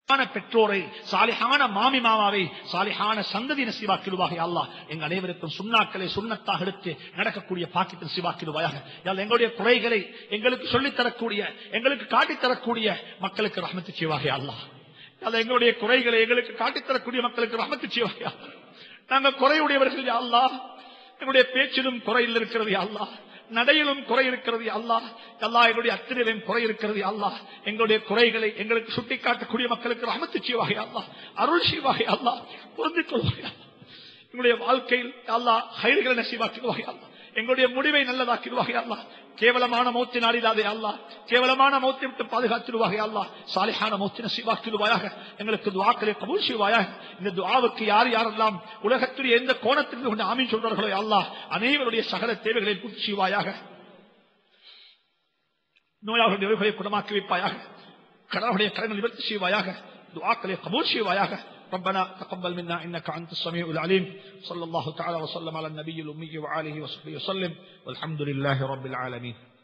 சாலிஹான பெற்றோரை சாலிஹான மாமி மாமாவை சாலிஹான சந்ததி நசிவாக்கிடுவாக அல்லாஹ் எங்க அனைவருக்கும் சுண்ணாக்களை சுண்ணத்தாக எடுத்து நடக்கக்கூடிய பாக்கியத்தின் சிவாக்கிடுவாயாக யாழ் எங்களுடைய குறைகளை எங்களுக்கு சொல்லித் தரக்கூடிய எங்களுக்கு காட்டித் தரக்கூடிய மக்களுக்கு ரஹமத்து செய்வாக அல்லாஹ் யாழ் எங்களுடைய குறைகளை எங்களுக்கு காட்டித் தரக்கூடிய மக்களுக்கு ரஹமத்து செய்வாக நாங்க குறையுடையவர்கள் யா அல்லாஹ் எங்களுடைய பேச்சிலும் குறையில் இருக்கிறது யா அல்லாஹ் நடையிலும் குறை இருக்கிறது யா அல்லாஹ் அல்லா எங்களுடைய அத்திரையிலும் குறை இருக்கிறது யா அல்லாஹ் எங்களுடைய குறைகளை எங்களுக்கு சுட்டிக்காட்டக்கூடிய மக்களுக்கு ரஹமத்து செய்வாக யா அல்லாஹ் அருள் செய்வாக யா அல்லாஹ் பொருந்திக் கொள்வாக யா அல்லாஹ். எங்களுடைய வாழ்க்கையில் யா அல்லாஹ் ஹைர்களை நசீவாக்கிடுவாக யா அல்லாஹ் எங்களுடைய முடிவை நல்லதாக்கிடுவாக யா அல்லாஹ் கேவலமான மௌத்தி நாடிடாதே அல்லாஹ் கேவலமான மௌத்தை விட்டு பாதுகாத்திடுவாக யா அல்லாஹ் சாலிஹான மௌத்தி நசீவாக்கிடுவாயாக எங்களுக்கு துவாக்களை கபூல் செய்வாயாக இந்த துவாவுக்கு யார் யாரெல்லாம் உலகத்துடைய எந்த கோணத்திலிருந்து கொண்டு ஆமீன் சொல்றார்களோ யா அல்லாஹ் அனைவருடைய சகல தேவைகளை பூர்த்தி செய்வாயாக நோயாளர்களுடைய நோய்களை குணமாக்கி வைப்பாயாக கடவுளுடைய கடன்கள் நிவர்த்தி செய்வாயாக துவாக்களை கபூல் செய்வாயாக ربنا تقبل منا انك انت السميع العليم صلى الله تعالى وسلم على النبي الامي وآله وصحبه وسلم والحمد لله رب العالمين